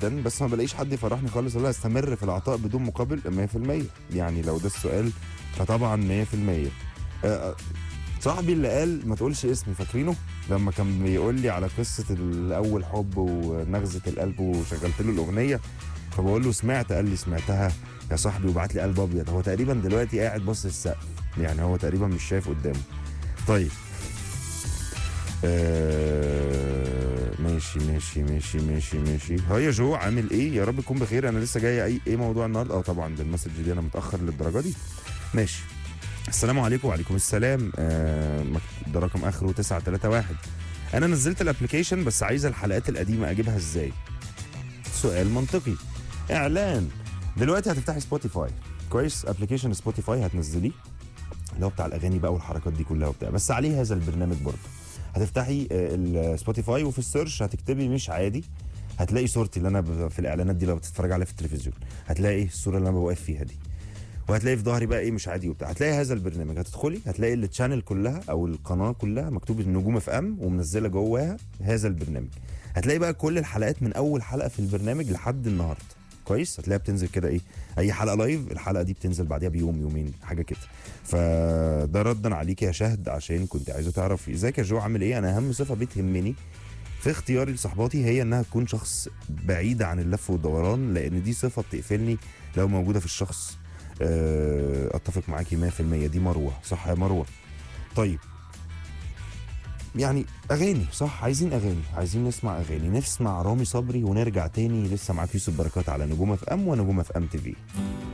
جدا بس ما بلاقيش حد يفرحني خالص ولا استمر في العطاء بدون مقابل 100% يعني لو ده السؤال فطبعا 100% آه، صاحبي اللي قال ما تقولش اسمي فاكرينه لما كان بيقول لي على قصه الاول حب ونغزه القلب وشغلت له الاغنيه فبقول له سمعت قال لي سمعتها يا صاحبي وبعت لي قلب ابيض هو تقريبا دلوقتي قاعد باص السقف يعني هو تقريبا مش شايف قدامه طيب آه ماشي ماشي ماشي ماشي ماشي هيا جو عامل ايه يا رب تكون بخير انا لسه جاي اي ايه موضوع النهارده اه طبعا ده المسج دي انا متاخر للدرجه دي ماشي السلام عليكم وعليكم السلام آه مك- ده رقم اخره 931 انا نزلت الابلكيشن بس عايز الحلقات القديمه اجيبها ازاي سؤال منطقي اعلان دلوقتي هتفتحي سبوتيفاي كويس ابلكيشن سبوتيفاي هتنزليه اللي هو بتاع الاغاني بقى والحركات دي كلها وبتاع بس عليه هذا البرنامج برضه هتفتحي آه، السبوتيفاي وفي السيرش هتكتبي مش عادي هتلاقي صورتي اللي انا ب- في الاعلانات دي لو بتتفرج عليها في التلفزيون هتلاقي ايه الصوره اللي انا واقف فيها دي وهتلاقي في ظهري بقى ايه مش عادي وبتاع هتلاقي هذا البرنامج هتدخلي هتلاقي التشانل كلها او القناه كلها مكتوب النجوم اف ام ومنزله جواها هذا البرنامج هتلاقي بقى كل الحلقات من اول حلقه في البرنامج لحد النهارده كويس هتلاقيها بتنزل كده ايه اي حلقه لايف الحلقه دي بتنزل بعديها بيوم يومين حاجه كده فده ردا عليك يا شهد عشان كنت عايزه تعرف ازيك يا جو عامل ايه انا اهم صفه بتهمني في اختياري لصحباتي هي انها تكون شخص بعيد عن اللف والدوران لان دي صفه بتقفلني لو موجوده في الشخص آه، اتفق معاكي 100% دي مروه صح يا مروه طيب يعني اغاني صح عايزين اغاني عايزين نسمع اغاني نسمع رامي صبري ونرجع تاني لسه معاك يوسف بركات على نجوم اف ام ونجوم اف ام تي في